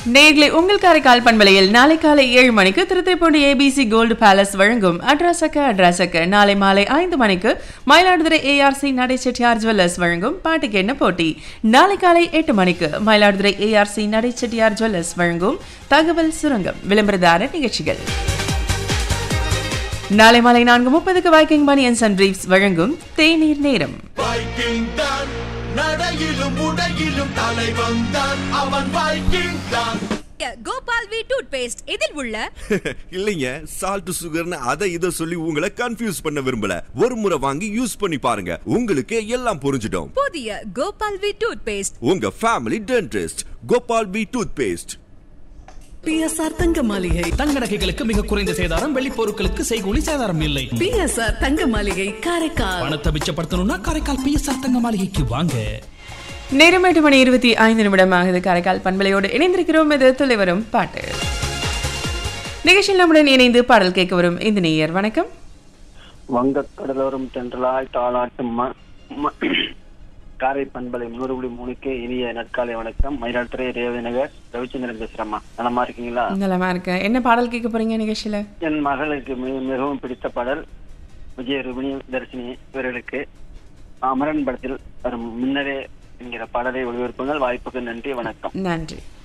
நேர்களை உங்கள் காரைக்கால் பண்பலையில் நாளை காலை ஏழு மணிக்கு திருத்தைப்பூண்டி ஏபிசி கோல்டு பேலஸ் வழங்கும் அட்ராசக்க அட்ராசக்க நாளை மாலை ஐந்து மணிக்கு மயிலாடுதுறை ஏஆர்சி நடை செட்டியார் ஜுவல்லர்ஸ் வழங்கும் பாட்டுக்கு என்ன போட்டி நாளை காலை எட்டு மணிக்கு மயிலாடுதுறை ஏஆர்சி நடை செட்டியார் ஜுவல்லர்ஸ் வழங்கும் தகவல் சுரங்கம் விளம்பரதார நிகழ்ச்சிகள் நாளை மாலை நான்கு முப்பதுக்கு வைக்கிங் பனியன்ஸ் அண்ட் பிரீஃப்ஸ் வழங்கும் தேநீர் நேரம் வைக்கிங் தான் நடையிலும் உடையிலும் தலைவன் தான் அவன் வைக்கிங் தான் கோபால் வி டூத் பேஸ்ட் இதில் உள்ள இல்லைங்க சால்ட் சுகர்னு அதை இதை சொல்லி உங்களை கன்ஃபியூஸ் பண்ண விரும்பல ஒரு முறை வாங்கி யூஸ் பண்ணி பாருங்க உங்களுக்கு எல்லாம் புரிஞ்சிடும் புதிய கோபால் வி டூத் பேஸ்ட் உங்க family dentist Gopal P toothpaste BSR தங்க மாளிகை தங்க நகைகளுக்கு மிக குறைந்த சேதாரம் வெள்ளி பொருட்களுக்கு செய்கூலி சேதாரம் இல்லை பிஎஸ்ஆர் தங்க மாளிகை காரைக்கால் பணத்தை மிச்சப்படுத்தணும்னா காரைக்கால் பிஎஸ்ஆர் தங்க மாளிகைக்கு வாங்க நேரம் எட்டு மணி இருபத்தி ஐந்து நிமிடம் ஆகுது காரைக்கால் பண்பலையோடு இணைந்திருக்கிறோம் இது துளிவரும் பாட்டு நிகழ்ச்சியில் நம்முடன் இணைந்து பாடல் கேட்க வரும் இந்த நேயர் வணக்கம் வங்கக் கடலோரம் தென்றலாய் தாளாட்டும் ம- ம- காரை பண்பலை நூறு புள்ளி மூணுக்கு இனிய நற்காலை வணக்கம் மயிலாடுதுறை ரேவதி நகர் ரவிச்சந்திரன் பேசுறேம்மா நலமா இருக்கீங்களா நலமா இருக்கேன் என்ன பாடல் கேட்க போறீங்க நிகழ்ச்சியில என் மகளுக்கு மி- மிகவும் பிடித்த பாடல் விஜய ருபினி தர்ஷினி இவர்களுக்கு அமரன் படத்தில் வரும் முன்னரே என்கிற பாடலை ஒளிபரப்புங்கள் வாய்ப்புக்கு நன்றி வணக்கம் நன்றி